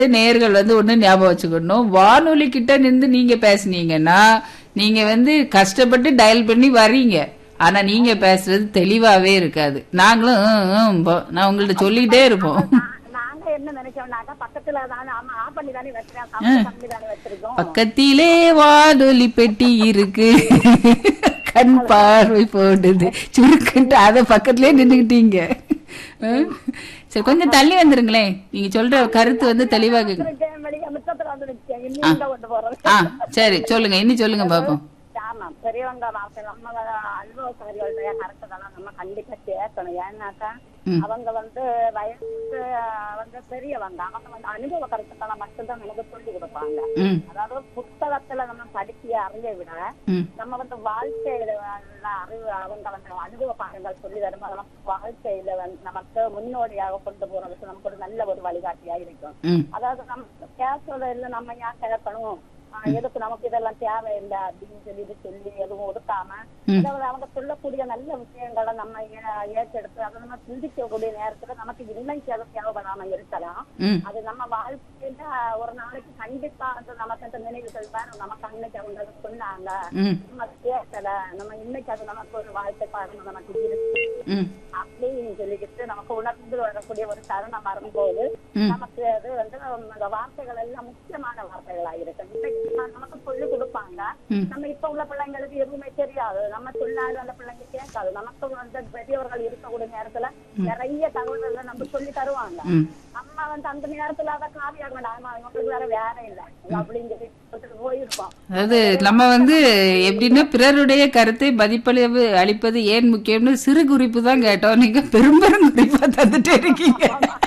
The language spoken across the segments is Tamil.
நேர்கள் வந்து ஒண்ணு ஞாபகம் வச்சுக்கணும் வானொலி கிட்ட நின்று நீங்க பேசுனீங்கன்னா நீங்க வந்து கஷ்டப்பட்டு டயல் பண்ணி வர்றீங்க ஆனா நீங்க பேசுறது தெளிவாவே இருக்காது நாங்களும் "ம், ம், போ- நான் உங்கள்ட்ட சொல்லிட்டே இருப்போம் நா- நாங்க என்ன நினைச்சோம்னாக்கா பக்கத்துல தானே ஆமா ஆஃப் பண்ணி தானே வச்சிருக்கோம் சவுண்ட் கம்மி தானே வச்சிருக்கோம் பக்கத்திலே வானொலி பெட்டி இருக்கு கண் பார்வை போடுது சுருக்குன்ட்டு அத பக்கத்திலே நின்னுக்கிட்டீங்க ம்? சரி கொஞ்சம் தள்ளி வந்துருங்களேன் நீங்க சொல்ற கருத்து வந்து தெளிவா கேக்கு இருக்கேன், வெளிய முற்றத்துல வந்து நிக்கேன் இன்னும் இங்க கொண்டு போறது ஆ சரி சொல்லுங்க இன்னும் சொல்லுங்க பாப்போம் ஆமா பெரியவங்க வார்த்தை நம்ம அனுபவசாரிகளுடைய கருத்துக்கெல்லாம் நம்ம கண்டிப்பா கேட்கணும் ஏன்னாக்கா ம். அவங்க வந்து வயசு அஹ், வந்து பெரியவங்க அவங்க வந்து அனுபவ கருத்துக்களை மட்டும்தான் நமக்கு சொல்லி கொடுப்பாங்க ம் அதாவது புத்தகத்துல நம்ம படிக்க அறிய விட ம் நம்ம வந்து வாழ்க்கையில உள்ள அறிவு அவங்க வந்து அனுபவ பாடங்கள் சொல்லி தரும்போது நமக்கு வாழ்க்கையில வந்து நமக்கு முன்னோடியாக கொண்டு போறதுக்கு நமக்கு ஒரு நல்ல ஒரு வழிகாட்டியா இருக்கும் ம் அதாவது நம்ம பேசுறத இல்ல நம்ம ஏன் கேட்கணும் ஆஹ் எதுக்கு நமக்கு இதெல்லாம் தேவையில்லை அப்படின்னு சொல்லிட்டு சொல்லி எதுவும் ஒடுக்காம ம். அதாவது அவங்க சொல்லக்கூடிய நல்ல விஷயங்களை நம்ம ஏ- ஏற்றெடுத்து அதை நம்ம சிந்திக்கக்கூடிய நேரத்துல நமக்கு இன்னைக்கு அது தேவைப்படாம இருக்கலாம் ம் அது நம்ம வாழ்க்கையில ஒரு நாளைக்கு கண்டிப்பா அது நமக்கு அந்த நினைவுகள் வரும் நமக்கு அன்னைக்கு அவங்க அதை சொன்னாங்க ம் நம்ம கேட்கல நம்ம இன்னைக்கு அது நமக்கு ஒரு வாழ்க்கை பாடம் நமக்கு இருக்கு ம் அப்படின்னு சொல்லிக்கிட்டு நமக்கு உணர்ந்து வரக்கூடிய ஒரு தருணம் வரும்போது ம். நமக்கு அது வந்து அந்த வார்த்தைகள் எல்லாம் முக்கியமான வார்த்தைகளா இருக்கு இன்னைக்கு நமக்கு சொல்லி கொடுப்பாங்க ம். நம்ம இப்ப உள்ள பிள்ளைங்களுக்கு எதுவுமே தெரியாது நம்ம சொன்னாலும் அந்த பிள்ளைங்க கேட்காது நமக்கு வந்து பெரியவர்கள் இருக்கக்கூடிய நேரத்துல நிறைய தகவல்களை நம்ம சொல்லி தருவாங்க ம் நம்ம வந்து அந்த நேரத்துல அதை காவியாக வேண்டாம் இவங்களுக்கு வேற வேலை இல்லை அப்படின்னு சொல்லி சொல்லிட்டு போயிருப்போம் அதாவது நம்ம வந்து எப்படின்னா பிறருடைய கருத்தை மதிப்பளிவு அளிப்பது ஏன் முக்கியம்னு சிறு குறிப்பு தான் கேட்டோம் நீங்க பெரும்பெரும் குறிப்பா தந்துட்டே இருக்கீங்க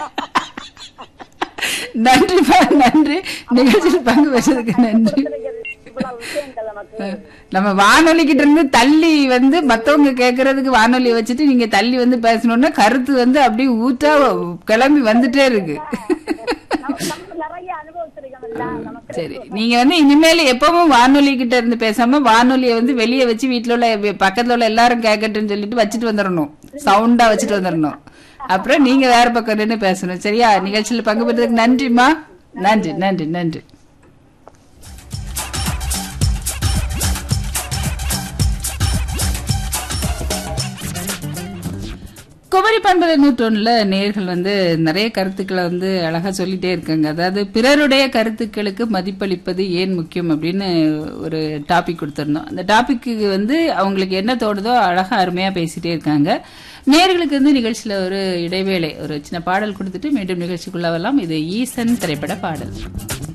நன்றிப்பா நன்றி நிகழ்ச்சியில் பங்கு பெற்றதுக்கு நன்றி இவ்வளவு விஷயங்கள் நமக்கு நம்ம வானொலி கிட்ட இருந்து தள்ளி வந்து மத்தவங்க கேக்குறதுக்கு வானொலி வச்சுட்டு நீங்க தள்ளி வந்து பேசணும்னா கருத்து வந்து அப்படியே ஊற்றா கிளம்பி வந்துட்டே இருக்கு நமக்கு நமக்கு நிறைய அனுபவத்திருக்கோம் இல்ல நமக்கு சரி நீங்க வந்து இனிமேல் எப்பவும் வானொலி கிட்ட இருந்து பேசாம வானொலியை வந்து வெளியே வச்சு வீட்டுல உள்ள வெ- பக்கத்துல உள்ள எல்லாரும் கேட்கட்டும்னு சொல்லிட்டு வச்சுட்டு வந்துடணும் சவுண்டா வச்சுட்டு வந்துடணும் அப்புறம் நீங்க வேற பக்கம் நின்று பேசணும் சரியா நிகழ்ச்சியில பங்கு பெற்றதுக்கு நன்றிம்மா நன்றி நன்றி நன்றி குமரி பண்பலை நூற்றொன்னுல நேர்கள் வந்து நிறைய கருத்துக்களை வந்து அழகா சொல்லிட்டே இருக்காங்க அதாவது பிறருடைய கருத்துக்களுக்கு மதிப்பளிப்பது ஏன் முக்கியம் அப்படின்னு ஒரு டாபிக் கொடுத்திருந்தோம் அந்த டாபிக்கு வந்து அவங்களுக்கு என்ன தோணுதோ அழகா அருமையா பேசிட்டே இருக்காங்க நேர்களுக்கு வந்து நிகழ்ச்சியில ஒரு இடைவேளை ஒரு சின்ன பாடல் கொடுத்துட்டு மீண்டும் நிகழ்ச்சிக்குள்ள வரலாம் இது ஈசன் திரைப்பட பாடல்